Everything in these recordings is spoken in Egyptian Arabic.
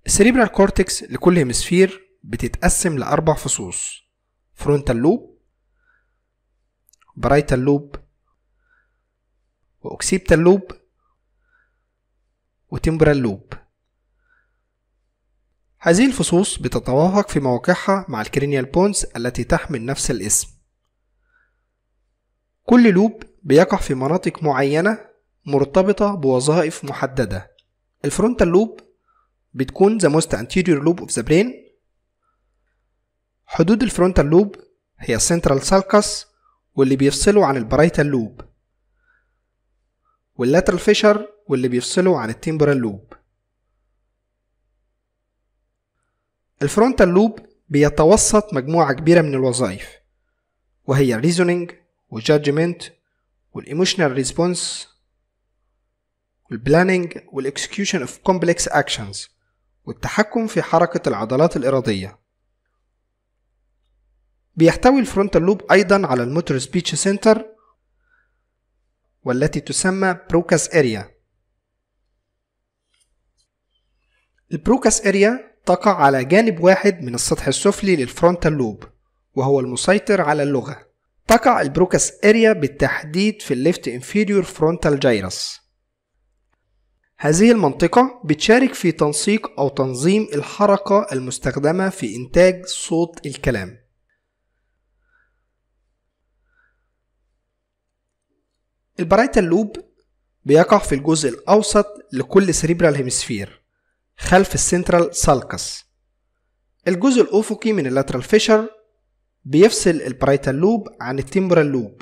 السريبرال كورتكس لكل هيمسفير بتتقسم لأربع فصوص فرونتال لوب برايتال لوب وأوكسيبتال لوب وتمبرال لوب هذه الفصوص بتتوافق في مواقعها مع الكرينيال بونز التي تحمل نفس الاسم كل لوب بيقع في مناطق معينة مرتبطة بوظائف محددة الفرونتال لوب بتكون the most anterior lobe of the brain حدود الفرونتال لوب هي السنترال سالكس واللي بيفصله عن البرايتال لوب واللاترال فيشر واللي بيفصله عن التمبرال لوب الفرونتال لوب بيتوسط مجموعة كبيرة من الوظائف وهي reasoning والجادجمنت والايموشنال ريسبونس والبلاننج والاكسكيوشن اوف كومبلكس اكشنز والتحكم في حركة العضلات الإرادية بيحتوي الفرونتال لوب أيضا على الموتور سبيتش سنتر والتي تسمى بروكاس اريا البروكاس اريا تقع على جانب واحد من السطح السفلي للفرونتال لوب وهو المسيطر على اللغة تقع البروكاس اريا بالتحديد في الليفت انفيريور فرونتال جايرس هذه المنطقة بتشارك في تنسيق أو تنظيم الحركة المستخدمة في إنتاج صوت الكلام البرايتال لوب بيقع في الجزء الأوسط لكل سريبرال هيمسفير خلف السنترال سالكس الجزء الأفقي من اللاترال فيشر بيفصل البرايتال لوب عن التمبرال لوب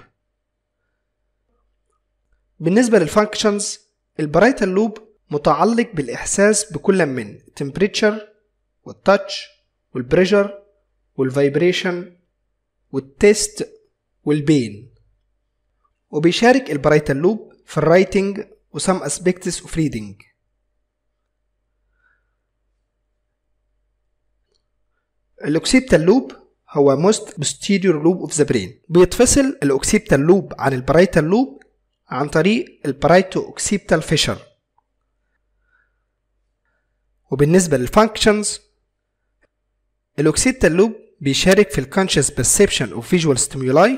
بالنسبة للفانكشنز البرايتال لوب متعلق بالإحساس بكل من temperature والتاتش والبريشر والفايبريشن والتيست والبين وبيشارك البرايتال لوب في الرايتنج وسام aspects of reading الأوكسيبتال لوب هو most posterior loop of the brain بيتفصل الأوكسيبتال لوب عن البرايتال لوب عن طريق البرايتو أوكسيبتال فيشر وبالنسبة للفانكشنز الأوكسيبتال لوب بيشارك في الكونشس perception of visual stimuli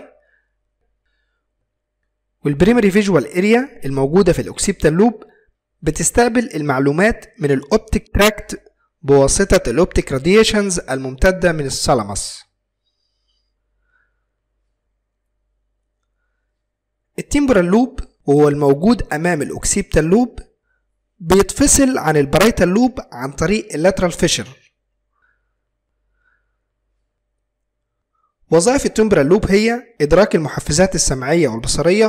والبريمري فيجوال اريا الموجودة في الأوكسيبتال لوب بتستقبل المعلومات من الأوبتيك تراكت بواسطة الأوبتيك راديشنز الممتدة من الثالاموس التمبرال لوب وهو الموجود أمام الأوكسيبتال لوب بيتفصل عن البرايتال لوب عن طريق اللاترال فيشر وظائف التمبرال لوب هي إدراك المحفزات السمعية والبصرية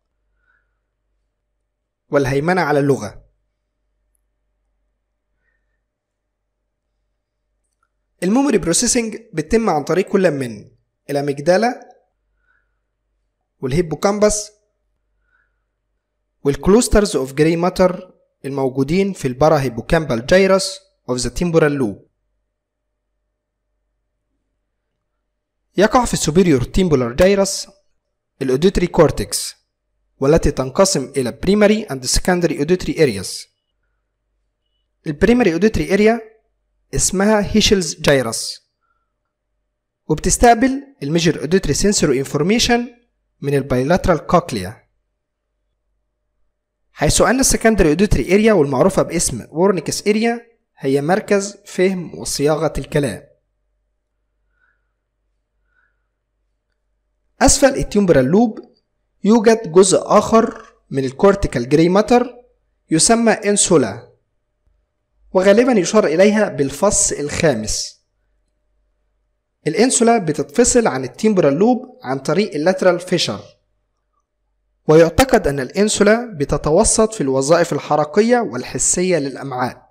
والهيمنة على اللغة الميموري بروسيسنج بتتم عن طريق كل من الاميجدالا والهيبوكامبس والكلوسترز اوف جراي ماتر الموجودين في البارا هيبوكامبال جايرس اوف ذا تيمبورال لوب يقع في السوبيريور تيمبولار جايرس الاوديتري كورتكس والتي تنقسم إلى primary and secondary auditory areas البريمري auditory area اسمها هيشلز جايرس وبتستقبل الميجر auditory sensory information من البايلاترال كوكليا حيث أن السكندري auditory area والمعروفة باسم وورنيكس اريا هي مركز فهم وصياغة الكلام أسفل التيومبرال لوب يوجد جزء آخر من الكورتيكال جراي ماتر يسمى انسولا وغالبا يشار إليها بالفص الخامس الانسولا بتتفصل عن التيمبرال لوب عن طريق اللاترال فيشر ويعتقد أن الانسولا بتتوسط في الوظائف الحركية والحسية للأمعاء